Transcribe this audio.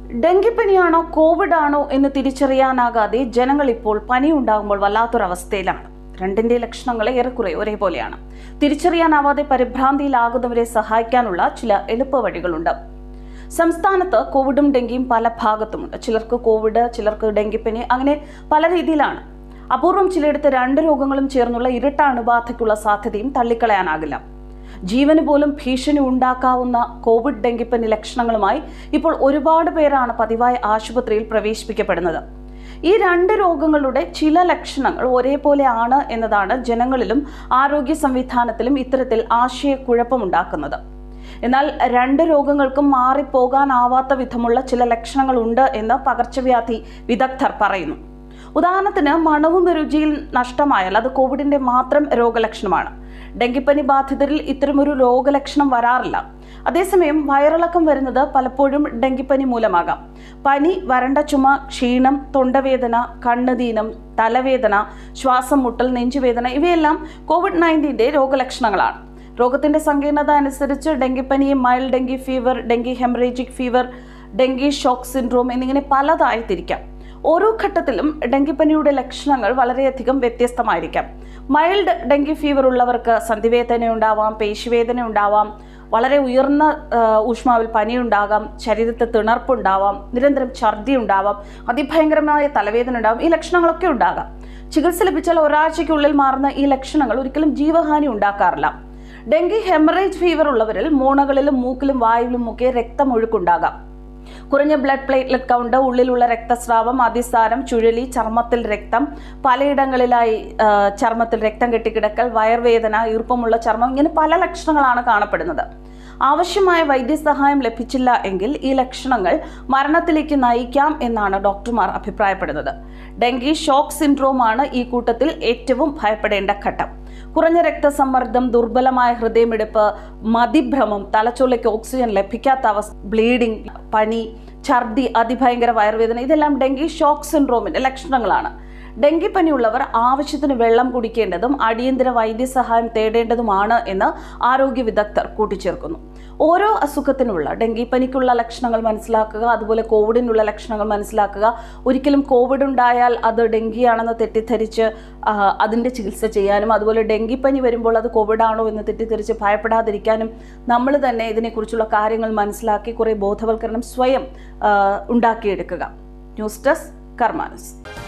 ഡെങ്കിപ്പനിയാണോ Covid ആണോ എന്ന് തിരിച്ചറിയാനാകാതെ ജനങ്ങൾ ഇപ്പോൾ പനി ഉണ്ടാകുമ്പോൾ വല്ലാത്തൊരവസ്ഥയിലാണ് രണ്ടിന്റെ ലക്ഷണങ്ങൾ ഏറെക്കുറെ ഒരേപോലെയാണ് തിരിച്ചറിയാനാവാതെ പരിഭ്രാന്തിയിലാകുന്നവരെ സഹായിക്കാനുള്ള ചില എളുപ്പവഴികളുണ്ട് സംസ്ഥാനത്ത് കോവിഡും ഡെങ്കിയും പല ഭാഗത്തുമുണ്ട് ചിലർക്ക് കോവിഡ് ചിലർക്ക് ഡെങ്കിപ്പനി അങ്ങനെ പല രീതിയിലാണ് അപൂർവം ചിലയിടത്ത് രണ്ട് രോഗങ്ങളും ചേർന്നുള്ള ഇരട്ട അണുബാധയ്ക്കുള്ള സാധ്യതയും തള്ളിക്കളയാനാകില്ല ജീവന് പോലും ഭീഷണി ഉണ്ടാക്കാവുന്ന കോവിഡ് ഡെങ്കിപ്പനി ലക്ഷണങ്ങളുമായി ഇപ്പോൾ ഒരുപാട് പേരാണ് പതിവായി ആശുപത്രിയിൽ പ്രവേശിപ്പിക്കപ്പെടുന്നത് ഈ രണ്ട് രോഗങ്ങളുടെ ചില ലക്ഷണങ്ങൾ ഒരേപോലെയാണ് എന്നതാണ് ജനങ്ങളിലും ആരോഗ്യ സംവിധാനത്തിലും ഇത്തരത്തിൽ ആശയക്കുഴപ്പമുണ്ടാക്കുന്നത് എന്നാൽ രണ്ട് രോഗങ്ങൾക്കും മാറിപ്പോകാനാവാത്ത വിധമുള്ള ചില ലക്ഷണങ്ങളുണ്ട് എന്ന് പകർച്ചവ്യാധി വിദഗ്ധർ പറയുന്നു ഉദാഹരണത്തിന് മണവും രുചിയിൽ നഷ്ടമായാൽ അത് കോവിഡിന്റെ മാത്രം രോഗലക്ഷണമാണ് ഡെങ്കിപ്പനി ബാധിതരിൽ ഇത്തരമൊരു രോഗലക്ഷണം വരാറില്ല അതേസമയം വയറിളക്കം വരുന്നത് പലപ്പോഴും ഡെങ്കിപ്പനി മൂലമാകാം പനി വരണ്ട ചുമ ക്ഷീണം തൊണ്ടവേദന കണ്ണുദീനം തലവേദന ശ്വാസം മുട്ടൽ നെഞ്ചുവേദന ഇവയെല്ലാം കോവിഡ് നയൻറ്റീൻ്റെ രോഗലക്ഷണങ്ങളാണ് രോഗത്തിന്റെ സങ്കീർണത അനുസരിച്ച് ഡെങ്കിപ്പനി mild dengue fever dengue haemorrhagic fever dengue shock syndrome എന്നിങ്ങനെ പലതായി തിരിക്കാം ഓരോ ഘട്ടത്തിലും ഡെങ്കിപ്പനിയുടെ ലക്ഷണങ്ങൾ വളരെയധികം വ്യത്യസ്തമായിരിക്കാം മൈൽഡ് ഡെങ്കി ഫീവർ ഉള്ളവർക്ക് സന്ധിവേദന ഉണ്ടാവാം പേശിവേദന ഉണ്ടാവാം വളരെ ഉയർന്ന ആ, ഊഷ്മാവിൽ പനിയുണ്ടാകാം ശരീരത്തിൽ തിണർപ്പുണ്ടാവാം നിരന്തരം ഛർദി ഉണ്ടാവാം അതിഭയങ്കരമായ തലവേദന ഉണ്ടാവാം ഈ ലക്ഷണങ്ങളൊക്കെ ഉണ്ടാകാം ചികിത്സ ലഭിച്ചാൽ ഒരാഴ്ചയ്ക്കുള്ളിൽ മാറുന്ന ഈ ലക്ഷണങ്ങൾ ഒരിക്കലും ജീവഹാനി ഉണ്ടാക്കാറില്ല ഡെങ്കി ഹെമറേജ് ഫീവർ ഉള്ളവരിൽ മൂണകളിലും മൂക്കിലും വായുവിലും ഒക്കെ രക്തമൊഴുക്കുണ്ടാകാം കുറഞ്ഞ ബ്ലഡ് പ്ലേറ്റ്ലെറ്റ് കൗണ്ട് ഉള്ളിലുള്ള രക്തസ്രാവം അതിസാരം ചുഴലി ചർമ്മത്തിൽ രക്തം പലയിടങ്ങളിലായി ആ, ചർമ്മത്തിൽ രക്തം കെട്ടിക്കിടക്കൽ വയർവേദന ഈർപ്പമുള്ള ചർമ്മം ഇങ്ങനെ പല ലക്ഷണങ്ങളാണ് കാണപ്പെടുന്നത് ആവശ്യമായ വൈദ്യസഹായം ലഭിച്ചില്ല എങ്കിൽ ഈ ലക്ഷണങ്ങൾ മരണത്തിലേക്ക് നയിക്കാം എന്നാണ് ഡോക്ടർമാർ അഭിപ്രായപ്പെടുന്നത് ഡെങ്കി ഷോക്ക് സിൻഡ്രോമാണ് ഈ കൂട്ടത്തിൽ ഏറ്റവും ഭയപ്പെടേണ്ട ഘട്ടം കുറഞ്ഞ രക്തസമ്മർദ്ദം ദുർബലമായ ഹൃദയമിടിപ്പ് മതിഭ്രമം തലച്ചോറിലേക്ക് ഓക്സിജൻ ലഭിക്കാത്ത അവസ്ഥ ബ്ലീഡിംഗ് പനി ഛർദി അതിഭയങ്കര വയറുവേദന ഇതെല്ലാം ഡെങ്കി ഷോക്ക് സിൻഡ്രോമിന്റെ ലക്ഷണങ്ങളാണ് ഡെങ്കിപ്പനിയുള്ളവർ ആവശ്യത്തിന് വെള്ളം കുടിക്കേണ്ടതും അടിയന്തര വൈദ്യസഹായം തേടേണ്ടതുമാണ് എന്ന് ആരോഗ്യ വിദഗ്ധർ കൂട്ടിച്ചേർക്കുന്നു ഓരോ അസുഖത്തിനുള്ള ഡെങ്കിപ്പനിക്കുള്ള ലക്ഷണങ്ങൾ മനസ്സിലാക്കുക അതുപോലെ കോവിഡിനുള്ള ലക്ഷണങ്ങൾ മനസ്സിലാക്കുക ഒരിക്കലും കോവിഡ് ഉണ്ടായാൽ അത് ഡെങ്കിയാണെന്ന് തെറ്റിദ്ധരിച്ച് ആ, അതിൻ്റെ ചികിത്സ ചെയ്യാനും അതുപോലെ ഡെങ്കിപ്പനി വരുമ്പോൾ അത് കോവിഡ് ആണോ എന്ന് തെറ്റിദ്ധരിച്ച് ഭയപ്പെടാതിരിക്കാനും നമ്മൾ തന്നെ ഇതിനെക്കുറിച്ചുള്ള കാര്യങ്ങൾ മനസ്സിലാക്കി കുറേ ബോധവൽക്കരണം സ്വയം ആ, ഉണ്ടാക്കിയെടുക്കുക ന്യൂസ് ഡെസ്ക് കർമാനസ്